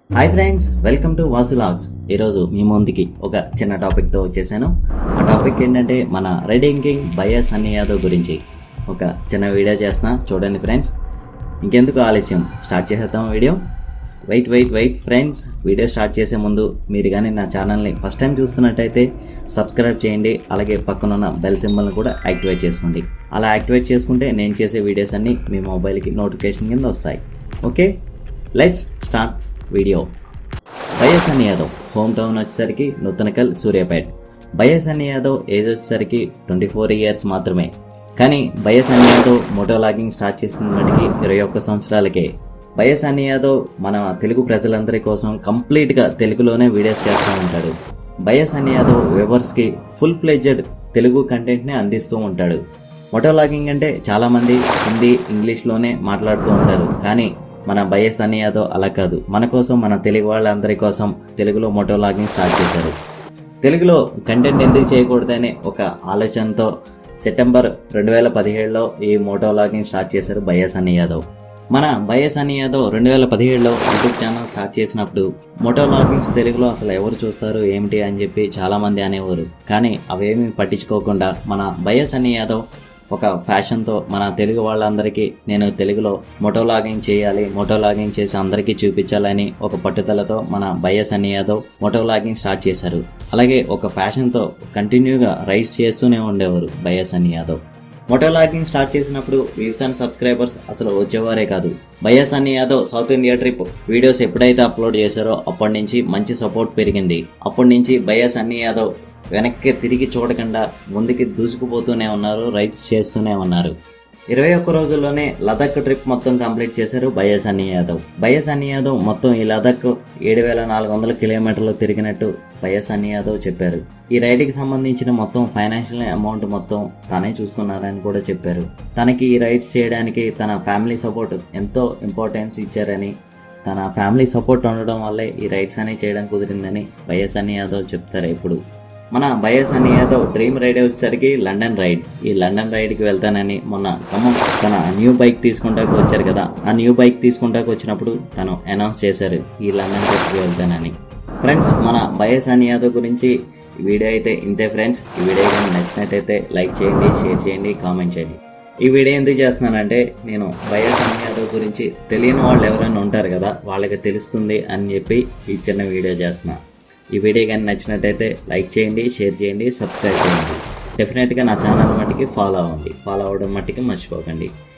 hi friends welcome to Vasu vlogs ఈరోజు మీ ముందుకి ఒక చిన్న టాపిక్తో వచ్చేసాను ఆ టాపిక్ ఏంటంటే మన riding king bias Bayya Sunny Yadav గురించి ఒక చిన్న వీడియో చేస్తున్నా చూడండి ఫ్రెండ్స్ ఇంకెందుకు ఆలస్యం స్టార్ట్ చేసేద్దాం video wait wait wait friends video start చేసే ముందు మీరు కానీ నా ఛానల్ని ఫస్ట్ టైం చూస్తున్నట్టయితే సబ్స్క్రైబ్ చేయండి అలాగే పక్కనున్న బెల్ సింబల్ని కూడా యాక్టివేట్ చేసుకోండి అలా యాక్టివేట్ చేసుకుంటే నేను చేసే వీడియోస్ అన్నీ మీ మొబైల్కి నోటిఫికేషన్ కింద వస్తాయి okay let's start video Bayya Sunny Yadav home town వచ్చేసరికి నూతనకల్ సూర్యాపేట్ బయసన్ యాదవ్ ఏజ్ వచ్చేసరికి ట్వంటీ ఫోర్ ఇయర్స్ మాత్రమే కానీ Bayya Sunny Yadav moto vlogging start చేసిన మటుకి ఇరవై ఒక్క సంవత్సరాలకే బయసన్ యాదవ్ మన తెలుగు ప్రజలందరి కోసం కంప్లీట్గా తెలుగులోనే వీడియోస్ చేస్తూ ఉంటాడు బయసన్ యాదవ్ వ్యూవర్స్కి ఫుల్ ప్లెజెడ్ తెలుగు కంటెంట్ని అందిస్తూ ఉంటాడు మోటో లాగింగ్ అంటే చాలామంది హిందీ ఇంగ్లీష్లోనే మాట్లాడుతూ ఉంటారు కానీ మన బయస్ అని యాదవ్ అలా కాదు మన కోసం మన తెలుగు వాళ్ళందరి కోసం తెలుగులో మోటో లాగింగ్ స్టార్ట్ చేశారు తెలుగులో కంటెంట్ ఎందుకు చేయకూడదనే ఒక ఆలోచనతో సెప్టెంబర్ రెండు వేల పదిహేడులో ఈ మోటో లాగింగ్ స్టార్ట్ చేశారు బయస్ అని యాదవ్ మన బయస్ అని యాదవ్ రెండు వేల పదిహేడులో యూట్యూబ్ ఛానల్ స్టార్ట్ చేసినప్పుడు మోటో లాగింగ్స్ తెలుగులో అసలు ఎవరు చూస్తారు ఏమిటి అని చెప్పి చాలామంది అనేవారు కానీ అవేమీ పట్టించుకోకుండా మన బయస్ అని యాదవ్ ఒక ఫ్యాషన్తో మన తెలుగు వాళ్ళందరికీ నేను తెలుగులో మోటో లాగింగ్ చేయాలి మోటో లాగింగ్ చేసి అందరికీ చూపించాలని ఒక పట్టుదలతో మన Bayya Sunny Yadav moto vlogging start చేశారు అలాగే ఒక ఫ్యాషన్తో కంటిన్యూగా రైడ్స్ చేస్తూనే ఉండేవారు Bayya Sunny Yadav moto vlogging start చేసినప్పుడు వ్యూస్ అండ్ సబ్స్క్రైబర్స్ అసలు వచ్చేవారే కాదు Bayya Sunny Yadav south India trip videos ఎప్పుడైతే అప్లోడ్ చేశారో అప్పటి నుంచి మంచి సపోర్ట్ పెరిగింది అప్పటి నుంచి బయస్ అన్ని యాదవ్ వెనక్కి తిరిగి చూడకుండా ముందుకి దూసుకుపోతూనే ఉన్నారు రైడ్స్ చేస్తూనే ఉన్నారు ఇరవై ఒక్క రోజుల్లోనే లదక్ ట్రిప్ మొత్తం కంప్లీట్ చేశారు బయస్ అన్ని యాదవ్ బయస్ అన్ని యాదవ్ మొత్తం ఈ లదక్ ఏడు వేల నాలుగు వందల కిలోమీటర్లు తిరిగినట్టు బయస్ అన్ని యాదవ్ చెప్పారు ఈ రైడ్కి సంబంధించిన మొత్తం ఫైనాన్షియల్ అమౌంట్ మొత్తం తానే చూసుకున్నారని కూడా చెప్పారు తనకి ఈ రైడ్స్ చేయడానికి తన ఫ్యామిలీ సపోర్ట్ ఎంతో ఇంపార్టెన్స్ ఇచ్చారని తన ఫ్యామిలీ సపోర్ట్ ఉండడం వల్లే ఈ రైడ్స్ అనేవి చేయడం కుదిరిందని బయస్ అన్ని యాదవ్ చెప్తారు ఎప్పుడు మన Bayya Sunny Yadav dream ride వచ్చేసరికి లండన్ రైడ్ ఈ లండన్ రైడ్కి వెళ్తానని మొన్న ఖమ్మం తన న్యూ బైక్ తీసుకుంటాకు వచ్చారు కదా ఆ న్యూ బైక్ తీసుకుంటాకు వచ్చినప్పుడు తను అనౌన్స్ చేశారు ఈ లండన్ ట్రిప్కి వెళ్తానని ఫ్రెండ్స్ మన బయస్ అని యాదవ్ గురించి ఈ వీడియో అయితే ఇంతే ఫ్రెండ్స్ ఈ వీడియో కానీ నచ్చినట్టయితే లైక్ చేయండి షేర్ చేయండి కామెంట్ చేయండి ఈ వీడియో ఎందుకు చేస్తున్నానంటే నేను బయస్ అని యాదవ్ గురించి తెలియని వాళ్ళు ఎవరైనా ఉంటారు కదా వాళ్ళకి తెలుస్తుంది అని చెప్పి ఈ చిన్న వీడియో చేస్తున్నా ఈ వీడియో కానీ నచ్చినట్టయితే లైక్ చేయండి షేర్ చేయండి సబ్స్క్రైబ్ చేయండి డెఫినెట్గా నా ఛానల్ మట్టికి ఫాలో అవ్వండి ఫాలో అవ్వడం మట్టికి మర్చిపోకండి